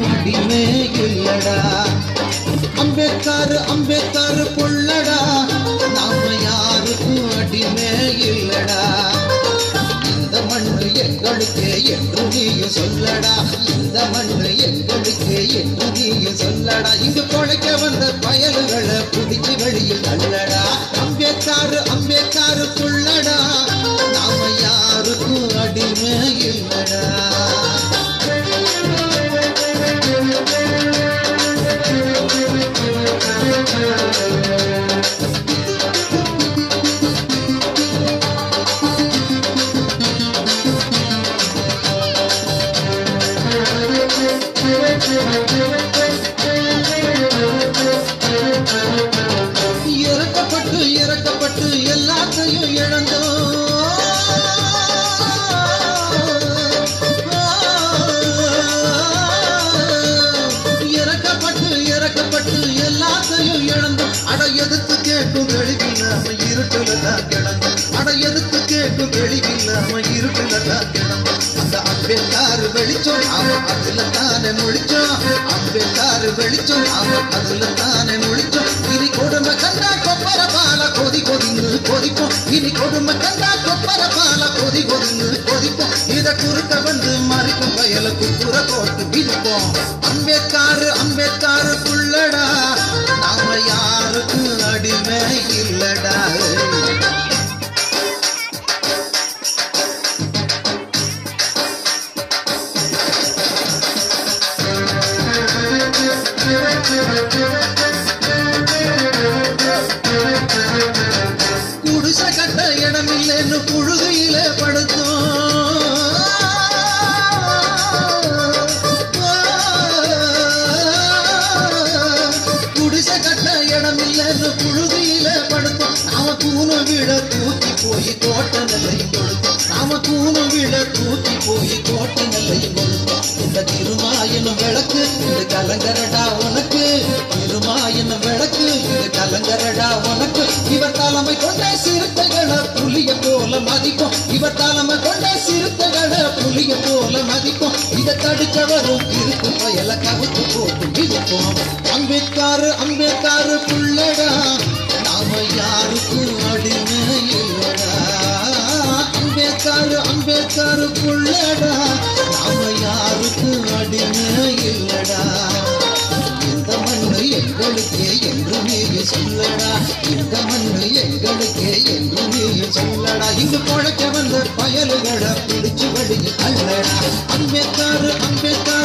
அடிமை இல்லடா அம்பேத்கர் அம்பேத்கர் புள்ளடா நாம யாருக்கும் அடிமை இல்லடா இந்த மண்ணு எங்களுக்கு என்று நீயும் சொல்லடா இந்த மண்ணு எங்களுக்கு என்று நீயும் சொல்லடா இங்கு பொழைக்க வந்த பயல்களை பிடிச்சு வெளியில் தள்ளடா அம்பேத்கர் அம்பேத்கர் புள்ளடா நாம யாருக்கும் அடிமை இல்லடா இறக்கப்பட்டு இறக்கப்பட்டு எல்லாத்தையும் இழந்தோம் இறக்கப்பட்டு இறக்கப்பட்டு எல்லாத்தையும் இழந்தோம் அட எதிர்த்து கேட்கும் வெளியில்லாம இருட்டுல தான் கிடந்தோம் அட எதிர்த்து கேட்கும் வெளியில்லாம இருட்டுல தான் கிடந்தோம் அந்த அம்பேத்கார் வெளிச்சம் அவன் அதுல தானே முழிச்சோம் அம்பேத்கார் வெளிச்சம் அவன் அதுல தானே முழிச்சோம் இனி கொடுமை கண்டா கொப்பர பால கொதி கொதின்னு கொதிப்போம் இனி கொடுமை கண்டா கொப்பர பால கொதி கொதின்னு கொதிப்போம் இத குறுக்க வந்து மறிக்கும் வயல குப்புற போட்டு பிடிப்போம் அம்பேத்கார் அம்பேத்கார் புள்ளடா நாம யாருக்கும் அடிமை இல்லடா குடிசை கட்ட இடமில்லைன்னு புழுதியில படுத்தோம் குடிசை கட்ட இடமில்லைன்னு புழுதியில படுத்தோம் நாம கூணு விட தூக்கி போய் தோட்ட நிலையும் கொடுத்தோம் நாம கூணு விட தூக்கி போய் தோட்ட நிலையும் கொடுத்தோம் இந்த திருமாயனும் விளக்கு இந்த கலங்கரடா உனக்கு திருமாயனும் விளக்கு இந்த கலங்கரடா உனக்கு இவர் தலைமை கொண்ட சிறுத்தைகளை புலிய போல மதிப்போம் இவர் தலைமை கொண்ட சிறுத்தைகளை புலிய போல மதிப்போம் இதை தடுக்கவரும் இருக்கும் பயல கவுத்து போட்டு மிதிப்போம் அம்பேத்கார் அம்பேத்கார் புள்ளடா நாம யாருக்கும் அடிமை இல்லடா அம்பேத்கார் அம்பேத்கார் புள்ளடா நாம யாருக்கும் அடிமை இல்லடா இந்த மண்ணு எங்களுக்கே என்று நீங்க சொல்லடா இந்த மண்ணு எங்களுக்கே என்று நீங்க சொல்லடா இங்கு பொழைக்க வந்த பயலுகளை பிடிச்சு வழி அல்லடா அம்பேத்கார் அம்பேத்கார்